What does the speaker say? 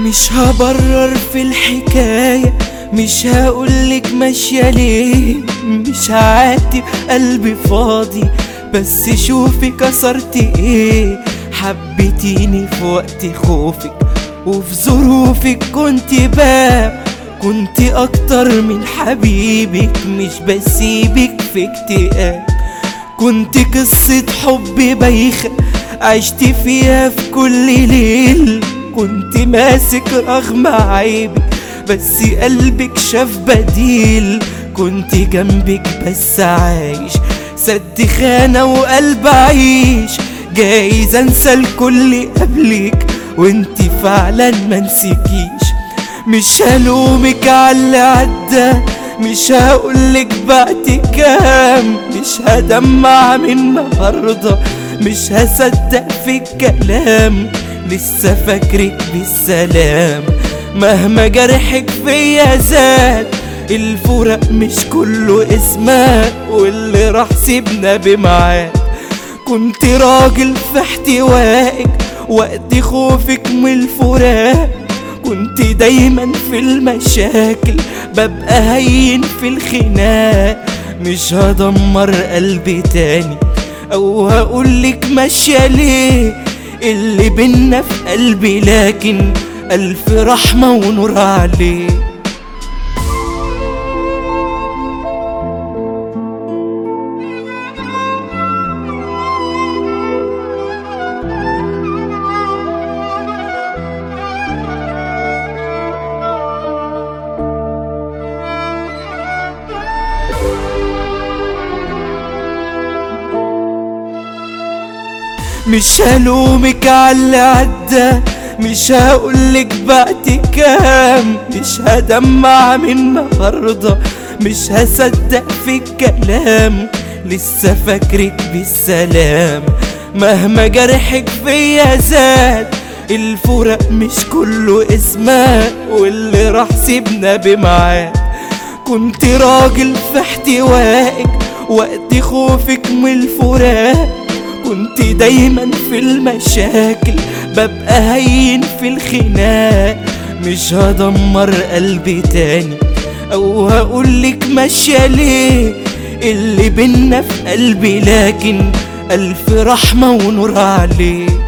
مش هبرر في الحكاية مش هقولك ماشية ليه مش هعاتب قلبي فاضي بس شوفي كسرت ايه حبيتيني في وقت خوفك وفي ظروفك كنت باب كنت اكتر من حبيبك مش بسيبك في اكتئاب كنت قصة حب بايخة عشت فيها في كل ليل كنت ماسك رغم عيبي بس قلبك شاف بديل كنت جنبك بس عايش سد خانة وقلب عيش جايز انسى الكل قبلك وانت فعلا منسيكيش مش هلومك على اللي عدى مش هقولك بعد كام مش هدمع من النهارده مش هصدق في الكلام لسه فاكرك بالسلام مهما جرحك فيا زاد الفرق مش كله اسماء واللي راح سيبنا بمعاد كنت راجل في احتوائك وقت خوفك من الفراق كنت دايما في المشاكل ببقى هين في الخناق مش هدمر قلبي تاني او هقولك ماشية ليه اللي بينا في قلبي لكن الف رحمة ونور عليه مش هلومك على اللي عدى مش هقولك بعد كام مش هدمع من النهارده مش هصدق في الكلام لسه فاكرك بالسلام مهما جرحك فيا زاد الفرق مش كله اسماء واللي راح سيبنا بمعاد كنت راجل في احتوائك وقت خوفك من الفراق كنت دايما في المشاكل ببقى هين في الخناق مش هدمر قلبي تاني او هقولك ماشية ليه اللي بينا في قلبي لكن الف رحمة ونور عليه